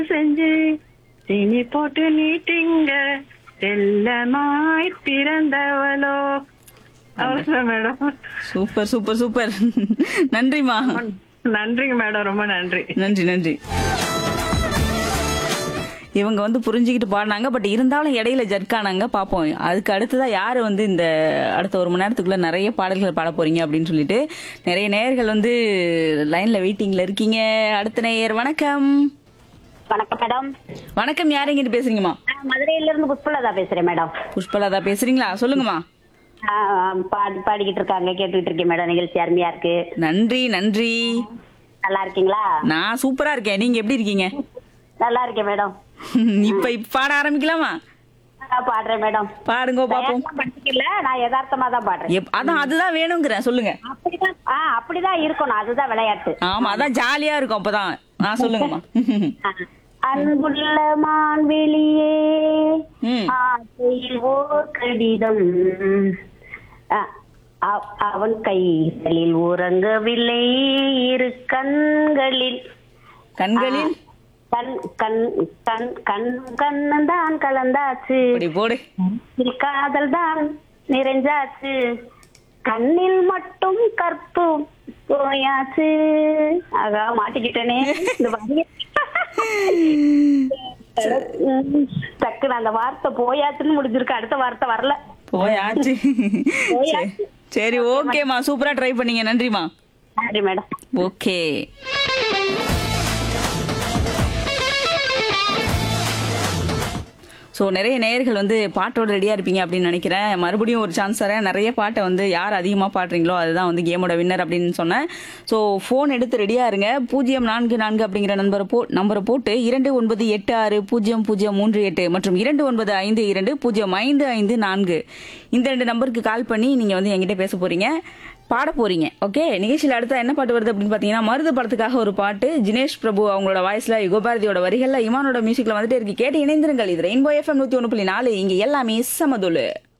செஞ்சு சீனி போட்டு நீட்டிங்க செல்லமாய் பிறந்தவளோ அவ்வளவுதான் மேடம் சூப்பர் சூப்பர் சூப்பர் நன்றிமா நன்றிங்க மேடம் ரொம்ப நன்றி நன்றி நன்றி இவங்க வந்து புரிஞ்சுக்கிட்டு பாடினாங்க பட் இருந்தாலும் இடையில ஜர்க்கானாங்க பார்ப்போம் அதுக்கு அடுத்ததா யாரு வந்து இந்த அடுத்த ஒரு மணி நேரத்துக்குள்ள நிறைய பாடல்கள் பாட போறீங்க அப்படின்னு சொல்லிட்டு நிறைய நேயர்கள் வந்து லைன்ல வெயிட்டிங்ல இருக்கீங்க அடுத்த நேயர் வணக்கம் வணக்கம் மேடம் வணக்கம் யார் எங்கிட்டு பேசுறீங்கம்மா நான் மதுரையில இருந்து புஷ்பலதா பேசுறேன் மேடம் புஷ்பலதா பேசுறீங்களா சொல்லுங்கம்மா ஆ, பாடி பாடிக்கிட்டு இருக்காங்க கேட்டுக்கிட்டு இருக்கேன் மேடம் நிகழ்ச்சி அருமையா இருக்கு நன்றி நன்றி நல்லா இருக்கீங்களா நான் சூப்பரா இருக்கேன் நீங்க எப்படி இருக்கீங்க நல்லா இருக்கேன் மேடம் இப்ப இப்ப பாட ஆரம்பிக்கலாமா நான் பாடுறேன் மேடம் பாடுங்க பாப்போம் தயாரா படிக்கல நான் யதார்த்தமா தான் பாடுறேன் எப்- அதான் அதுதான் வேணுங்கிறேன் சொல்லுங்க அப்படிதான் ஆ அப்படிதான் இருக்கணும் அதுதான் விளையாட்டு ஆமா அதான் ஜாலியா இருக்கும் அப்பதான் ஆ சொல்லுங்கம்மா ஆ. அன்புள்ள மான்வெளியே ம். ஆசையில் ஓர் கடிதம் ஆ, அ- அவன் கைகளில் உறங்கவில்லை இரு கண்களில் கண்களில் கண் கண் கண் கண் கண்ணன் தான் கலந்தாச்சு இப்படி போடு இதில் காதல் தான் நிறைஞ்சாச்சு கண்ணில் மட்டும் கற்பு போயாச்சு ஆகா மாட்டிக்கிட்டனே இந்த வரிய- உம், டக்குனு அந்த வார்த்தை போயாச்சுன்னு முடிஞ்சிருக்கு அடுத்த வார்த்தை வரல போயாச்சு போயாச்சு. சரி ஓகேம்மா சூப்பரா ட்ரை பண்ணீங்க நன்றிம்மா நன்றி மேடம் ஓகே ஸோ நிறைய நேயர்கள் வந்து பாட்டோட ரெடியாக இருப்பீங்க அப்படின்னு நினைக்கிறேன் மறுபடியும் ஒரு சான்ஸ் தரேன் நிறைய பாட்டை வந்து யார் அதிகமாக பாடுறீங்களோ அதுதான் வந்து கேமோட வின்னர் அப்படின்னு சொன்னேன் ஸோ ஃபோன் எடுத்து ரெடியாக இருங்க பூஜ்ஜியம் நான்கு நான்கு அப்படிங்கிற நம்பரை போ நம்பரை போட்டு இரண்டு ஒன்பது எட்டு ஆறு பூஜ்ஜியம் பூஜ்ஜியம் மூன்று எட்டு மற்றும் இரண்டு ஒன்பது ஐந்து இரண்டு பூஜ்ஜியம் ஐந்து ஐந்து நான்கு இந்த ரெண்டு நம்பருக்கு கால் பண்ணி நீங்கள் வந்து என்கிட்ட பேச போகிறீங்க பாட போறீங்க ஓகே நிகழ்ச்சியில் அடுத்த என்ன பாட்டு வருது அப்படின்னு பார்த்தீங்கன்னா மருது படத்துக்காக ஒரு பாட்டு ஜினேஷ் பிரபு அவங்களோட வாய்ஸ்ல யுகபாரதியோட வரிகள்ல இமானோட மியூசிக்ல வந்துட்டு இருக்கு கேட்டு இணைந்திருங்கள் இது ரெயின்போ எஃப்எம் நூத்தி ஒன்று புள்ளி நாலு இங்க எல்லாமே சமதுலு